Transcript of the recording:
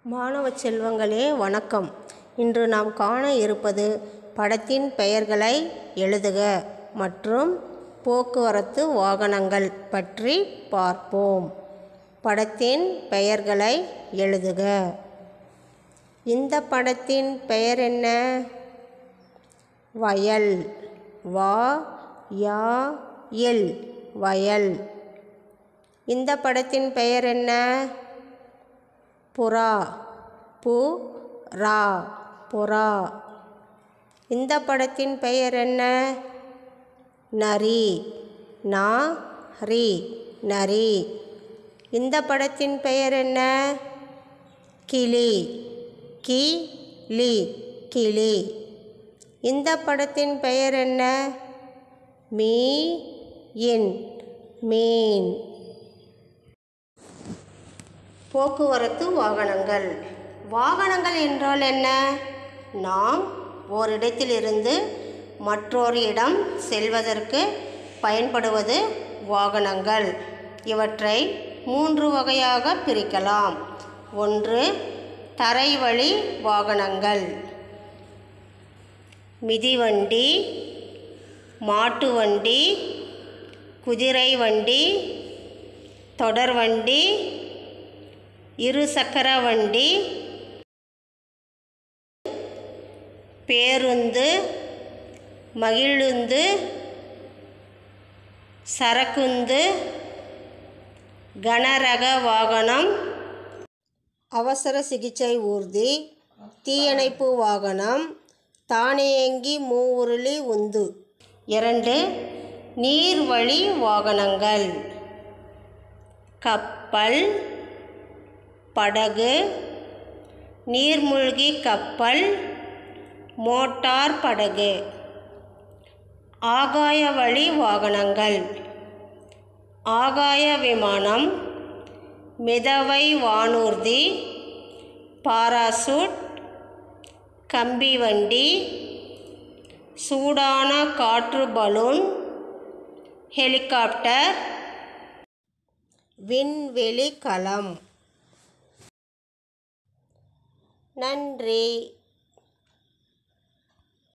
மாணவ செல்வங்களே வணக்கம் இன்று நாம் காண இருப்பது படத்தின் பெயர்களை எழுதுக மற்றும் போக்குவரத்து வாகனங்கள் பற்றி பார்ப்போம் படத்தின் பெயர்களை எழுதுக இந்த படத்தின் பெயர் என்ன வயல் வா யா எல் வயல் இந்த படத்தின் பெயர் என்ன புறா பு ரா புறா இந்த படத்தின் பெயர் என்ன நரி நா ரி நரி இந்த படத்தின் பெயர் என்ன கிளி கி லி கிளி இந்த படத்தின் பெயர் என்ன மீ இன் மீன் போக்குவரத்து வாகனங்கள் வாகனங்கள் என்றால் என்ன நாம் ஓரிடத்திலிருந்து மற்றொரு இடம் செல்வதற்கு பயன்படுவது வாகனங்கள் இவற்றை மூன்று வகையாக பிரிக்கலாம் ஒன்று தரைவழி வாகனங்கள் மிதிவண்டி மாட்டு வண்டி குதிரை வண்டி தொடர்வண்டி இருசக்கர வண்டி பேருந்து மகிழுந்து சரக்குந்து கனரக வாகனம் அவசர சிகிச்சை ஊர்தி தீயணைப்பு வாகனம் தானியங்கி மூவுருளி உந்து இரண்டு நீர்வழி வாகனங்கள் கப்பல் படகு நீர்மூழ்கி கப்பல் மோட்டார் படகு ஆகாய வழி வாகனங்கள் ஆகாய விமானம் மிதவை வானூர்தி பாராசூட் கம்பி வண்டி சூடான காற்று பலூன் ஹெலிகாப்டர் விண்வெளி களம் நன்றி